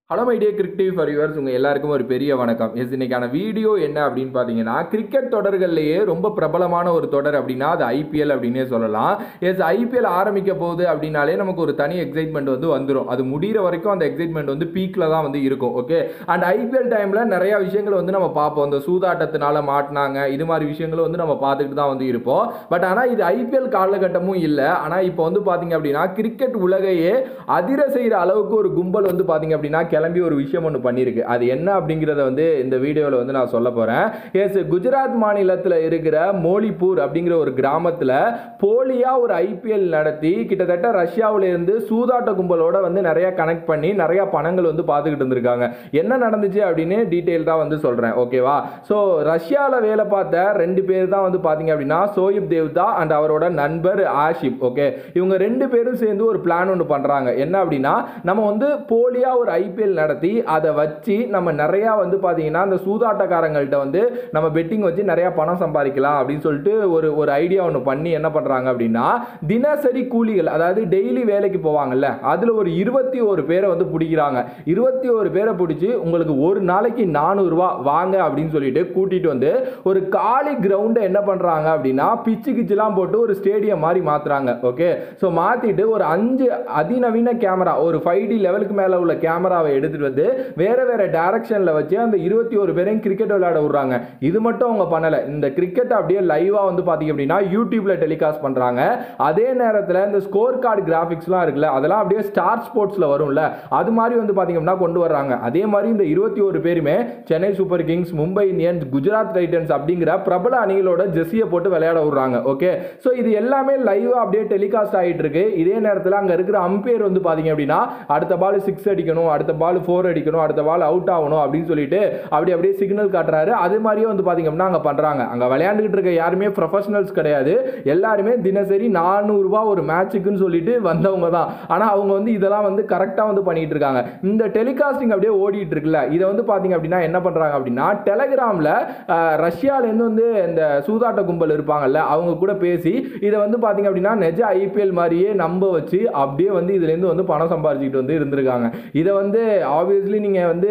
hello my dear cricket for yours உங்கள் எல்லாருக்கும் ஒரு பெரிய வணக்கம் எஸ் இன்னைக்கான வீடியோ என்ன அப்படின்னு பார்த்தீங்கன்னா கிரிக்கெட் தொடர்கள்லேயே ரொம்ப பிரபலமான ஒரு தொடர் அப்படின்னா அது ஐபிஎல் அப்படின்னே சொல்லலாம் எஸ் ஐபிஎல் ஆரம்பிக்க போகுது அப்படின்னாலே நமக்கு ஒரு தனி எக்ஸைட்மெண்ட் வந்து வந்துடும் அது முடிகிற வரைக்கும் அந்த எக்ஸைட்மெண்ட் வந்து பீக்கில் தான் வந்து இருக்கும் ஓகே அண்ட் ஐபிஎல் டைமில் நிறைய விஷயங்கள் வந்து நம்ம பார்ப்போம் இந்த சூதாட்டத்தினால மாட்டினாங்க இது மாதிரி விஷயங்களும் வந்து நம்ம பார்த்துக்கிட்டு தான் வந்து இருப்போம் பட் ஆனால் இது ஐபிஎல் காலகட்டமும் இல்லை ஆனால் இப்போ வந்து பார்த்தீங்க அப்படின்னா கிரிக்கெட் உலகையே அதிர செய்கிற அளவுக்கு ஒரு கும்பல் வந்து பார்த்தீங்க அப்படின்னா கிளம்பி ஒரு விஷயம் ஒன்று பண்ணியிருக்கு அது என்ன அப்படிங்கிறத வந்து இந்த வீடியோவில் வந்து நான் சொல்ல போகிறேன் எஸ் குஜராத் மாநிலத்தில் இருக்கிற மோலிப்பூர் அப்படிங்கிற ஒரு கிராமத்தில் போலியாக ஒரு ஐபிஎல் நடத்தி கிட்டத்தட்ட ரஷ்யாவுல இருந்து சூதாட்ட கும்பலோட வந்து நிறைய கனெக்ட் பண்ணி நிறைய பணங்கள் வந்து பார்த்துக்கிட்டு இருந்திருக்காங்க என்ன நடந்துச்சு அப்படின்னு டீட்டெயில் தான் வந்து சொல்கிறேன் ஓகேவா ஸோ ரஷ்யாவில் வேலை பார்த்த ரெண்டு பேர் தான் வந்து பார்த்தீங்க அப்படின்னா சோயிப் தேவ்தா அண்ட் அவரோட நண்பர் ஆஷிப் ஓகே இவங்க ரெண்டு பேரும் சேர்ந்து ஒரு பிளான் ஒன்று பண்ணுறாங்க என்ன அப்படின்னா நம்ம வந்து போலியாக ஒரு ஐபிஎல் நடத்தி அதை வச்சு நம்ம நிறையா வந்து பார்த்தீங்கன்னா அந்த சூதாட்டக்காரங்கள்ட்ட வந்து நம்ம பெட்டிங் வச்சு நிறையா பணம் சம்பாதிக்கலாம் அப்படின்னு சொல்லிட்டு ஒரு ஒரு ஐடியா ஒன்று பண்ணி என்ன பண்ணுறாங்க அப்படின்னா தினசரி கூலிகள் அதாவது டெய்லி வேலைக்கு போவாங்கல்ல அதில் ஒரு இருபத்தி ஒரு பேரை வந்து பிடிக்கிறாங்க இருபத்தி ஒரு பேரை பிடிச்சி உங்களுக்கு ஒரு நாளைக்கு நானூறுரூவா வாங்க அப்படின்னு சொல்லிட்டு கூட்டிகிட்டு வந்து ஒரு காலி கிரவுண்டை என்ன பண்ணுறாங்க அப்படின்னா பிச்சு கிச்சுலாம் போட்டு ஒரு ஸ்டேடியம் மாதிரி மாற்றுறாங்க ஓகே ஸோ மாற்றிட்டு ஒரு அஞ்சு அதிநவீன கேமரா ஒரு ஃபைவ் டி லெவலுக்கு மேலே உள்ள கேமராவை எடுத்துகிட்டு வந்து வேற வேற டைரக்ஷனில் வச்சு அந்த இருபத்தி ஒரு பேரையும் கிரிக்கெட் விளையாட விடுறாங்க இது மட்டும் அவங்க பண்ணலை இந்த கிரிக்கெட் அப்படியே லைவாக வந்து பார்த்தீங்க அப்படின்னா யூடியூப்ல டெலிகாஸ்ட் பண்ணுறாங்க அதே நேரத்தில் இந்த ஸ்கோர் கார்டு கிராஃபிக்ஸ்லாம் இருக்குல்ல அதெல்லாம் அப்படியே ஸ்டார் ஸ்போர்ட்ஸில் வரும்ல அது மாதிரி வந்து பார்த்தீங்க அப்படின்னா கொண்டு வர்றாங்க அதே மாதிரி இந்த இருபத்தி ஒரு பேருமே Chennai Super Kings Mumbai Indians Gujarat Titans அப்படிங்கிற பிரபல அணிகளோட ஜெர்சியை போட்டு விளையாட விடுறாங்க ஓகே ஸோ இது எல்லாமே லைவாக அப்படியே டெலிகாஸ்ட் ஆகிட்டு இருக்கு இதே நேரத்தில் அங்கே இருக்கிற அம்பையர் வந்து பார்த்தீங்க அப்படின்னா அடுத்த பால் சிக்ஸ் அடிக்கணும் அடுத்த பால் ஃபோர் அடிக்கணும் அடுத்த பால் அவுட் ஆகணும் அப்படின்னு சொல்லிட்டு அப்படி அப்படியே சிக்னல் காட்டுறாரு அது மாதிரியே வந்து பார்த்தீங்க அப்படின்னா அங்கே பண்ணுறாங்க அங்கே விளையாண்டுக்கிட்டு இருக்க யாருமே ப்ரொஃபஷனல்ஸ் கிடையாது எல்லாருமே தினசரி நானூறுரூவா ஒரு மேட்சுக்குன்னு சொல்லிட்டு வந்தவங்க தான் ஆனால் அவங்க வந்து இதெல்லாம் வந்து கரெக்டாக வந்து பண்ணிட்டு இருக்காங்க இந்த டெலிகாஸ்டிங் அப்படியே ஓடிட்டு இருக்குல்ல இதை வந்து பார்த்தீங்க அப்படின்னா என்ன பண்ணுறாங்க அப்படின்னா டெலகிராமில் ரஷ்யாலேருந்து வந்து இந்த சூதாட்ட கும்பல் இருப்பாங்கல்ல அவங்க கூட பேசி இதை வந்து பார்த்தீங்க அப்படின்னா நெஜ ஐபிஎல் மாதிரியே நம்ப வச்சு அப்படியே வந்து இதுலேருந்து வந்து பணம் சம்பாரிச்சிக்கிட்டு வந்து இருந்திருக்காங்க இதை வந்து ஆப்வியஸ்லி நீங்கள் வந்து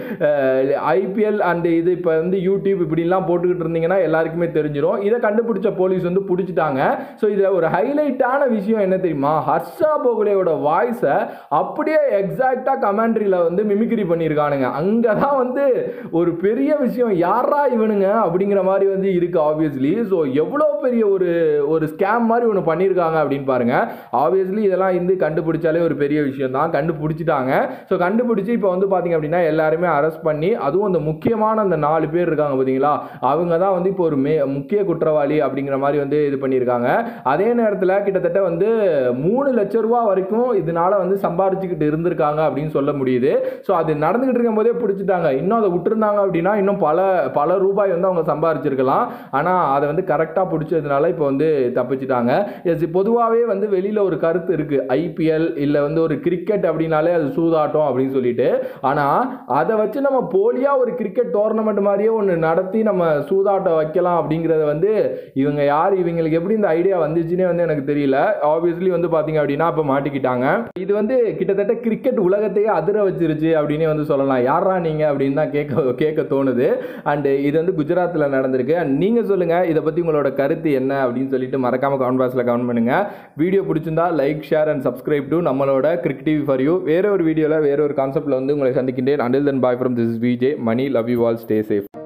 ஐபிஎல் அண்ட் இது இப்போ வந்து யூடியூப் இப்படிலாம் போட்டுக்கிட்டு இருந்தீங்கன்னா எல்லாருக்குமே தெரிஞ்சிடும் இதை கண்டுபிடிச்ச போலீஸ் வந்து பிடிச்சிட்டாங்க ஸோ இதில் ஒரு ஹைலைட்டான விஷயம் என்ன தெரியுமா ஹர்ஷா போகுலேயோட வாய்ஸை அப்படியே எக்ஸாக்டாக கமெண்ட்ரியில் வந்து மிமிக்ரி பண்ணியிருக்கானுங்க அங்கே தான் வந்து ஒரு பெரிய விஷயம் யாரா இவனுங்க அப்படிங்கிற மாதிரி வந்து இருக்கு ஆப்வியஸ்லி ஸோ எவ்வளோ பெரிய ஒரு ஒரு ஸ்கேம் மாதிரி ஒன்று பண்ணியிருக்காங்க அப்படின்னு பாருங்க ஆப்வியஸ்லி இதெல்லாம் வந்து கண்டுபிடிச்சாலே ஒரு பெரிய விஷயம் தான் கண்டுபிடிச்சிட்டாங்க ஸோ கண்டுபிடிச்சி இப்போ வந்து பார்த்தீங்க அப்படின்னா எல்லாருமே அரெஸ்ட் பண்ணி அதுவும் அந்த முக்கியமான அந்த நாலு பேர் இருக்காங்க பார்த்தீங்களா அவங்க தான் வந்து இப்போ ஒரு மே முக்கிய குற்றவாளி அப்படிங்கிற மாதிரி வந்து இது பண்ணியிருக்காங்க அதே நேரத்தில் கிட்டத்தட்ட வந்து மூணு லட்ச ரூபா வரைக்கும் இதனால வந்து சம்பாரிச்சுக்கிட்டு இருந்திருக்காங்க அப்படின்னு சொல்ல முடியுது ஸோ அது நடந்துகிட்டு இருக்கும் போதே பிடிச்சிட்டாங்க இன்னும் அதை விட்டுருந்தாங்க அப்படின்னா இன்னும் பல பல ரூபாய் வந்து அவங்க சம்பாரிச்சிருக்கலாம் ஆனால் அதை வந்து கரெக்டாக பிடிச்சதுனால இப்போ வந்து தப்பிச்சிட்டாங்க எஸ் பொதுவாகவே வந்து வெளியில் ஒரு கருத்து இருக்குது ஐபிஎல் இல்லை வந்து ஒரு கிரிக்கெட் அப்படின்னாலே அது சூதாட்டம் அப்படின்னு சொல்லிட்டு ஆனால் அதை வச்சு நம்ம போலியாக ஒரு கிரிக்கெட் டோர்னமெண்ட் மாதிரியே ஒன்று நடத்தி நம்ம சூதாட்டம் வைக்கலாம் அப்படிங்கிறத வந்து இவங்க யார் இவங்களுக்கு எப்படி இந்த ஐடியா வந்துச்சுன்னே வந்து எனக்கு தெரியல ஆப்வியஸ்லி வந்து பார்த்தீங்க அப்படின்னா இப்போ மாட்டிக்கிட்டாங்க இது வந்து கிட்டத்தட்ட கிரிக்கெட் உலகத்தையே அதிர வச்சிருச்சு அப்படின்னே வந்து சொல்லலாம் யாரா நீங்கள் அப்படின்னு தான் கேட்க கேட்க தோணுது அண்டு இது வந்து குஜராத்தில் நடந்திருக்கு அண்ட் நீங்கள் சொல்லுங்கள் இதை பற்றி உங்களோட கருத்து என்ன அப்படின்னு சொல்லிட்டு மறக்காமல் கமெண்ட் பாக்ஸில் கமெண்ட் பண்ணுங்கள் வீடியோ பிடிச்சிருந்தா like share and subscribe to நம்மளோட கிரிக் டிவி ஃபார் யூ வேற ஒரு வீடியோவில் வேற ஒரு கான்செப்ட்டில் வந்து உங்களை சந்திக்கின்றேன் until then bye from this VJ Mani love you all stay safe